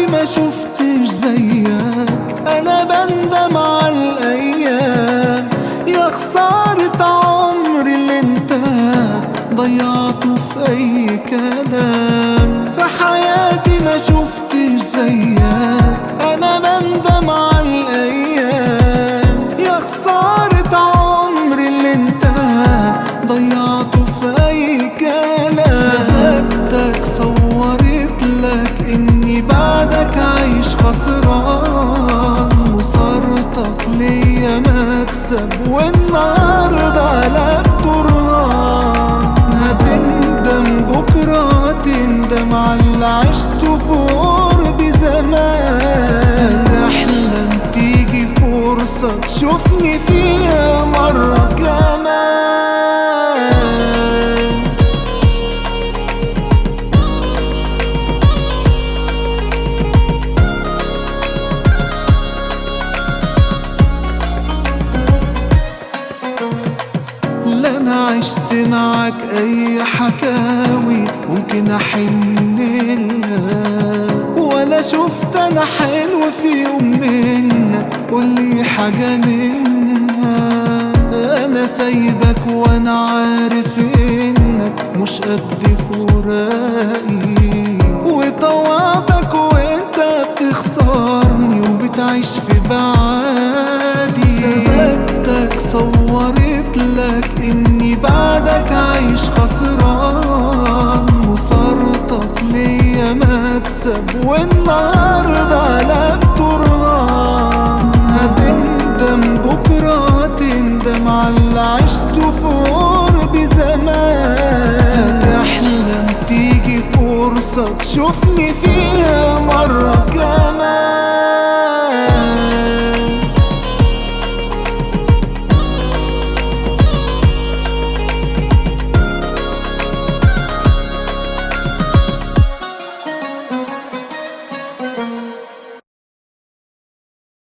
حياتي ما شفتش زيك انا بندم على الايام يا خسارة عمري اللي انت ضيعته في اي كلام في حياتي ما شفتش زيك انا بندم على الايام يا خسارة عمري اللي انت ضيعته في اي كلام سذاجتك صورت لك اني بعدك عايش خسران وصارتك ليا مكسب والنهارده قلبت رهان هتندم بكره تندم على اللي عشته في قرب زمان هتحلم تيجي فرصة تشوفني فيها مرة كمان لا انا عشت معاك اي حكاوي ممكن احن لها ولا شفت انا حلو في يوم منك قولي حاجة منها انا سايبك وانا عارف انك مش قد فراقي وطوعتك وانت بتخسرني وبتعيش في بعادي سذاجتك صورت لك اني بعدك عايش خسران وصارتك ليا مكسب والنهارده قلبت رهان هتندم بكره تندم على اللي عشته في قرب زمان هتحلم تيجي فرصة تشوفني فيها مرة كمان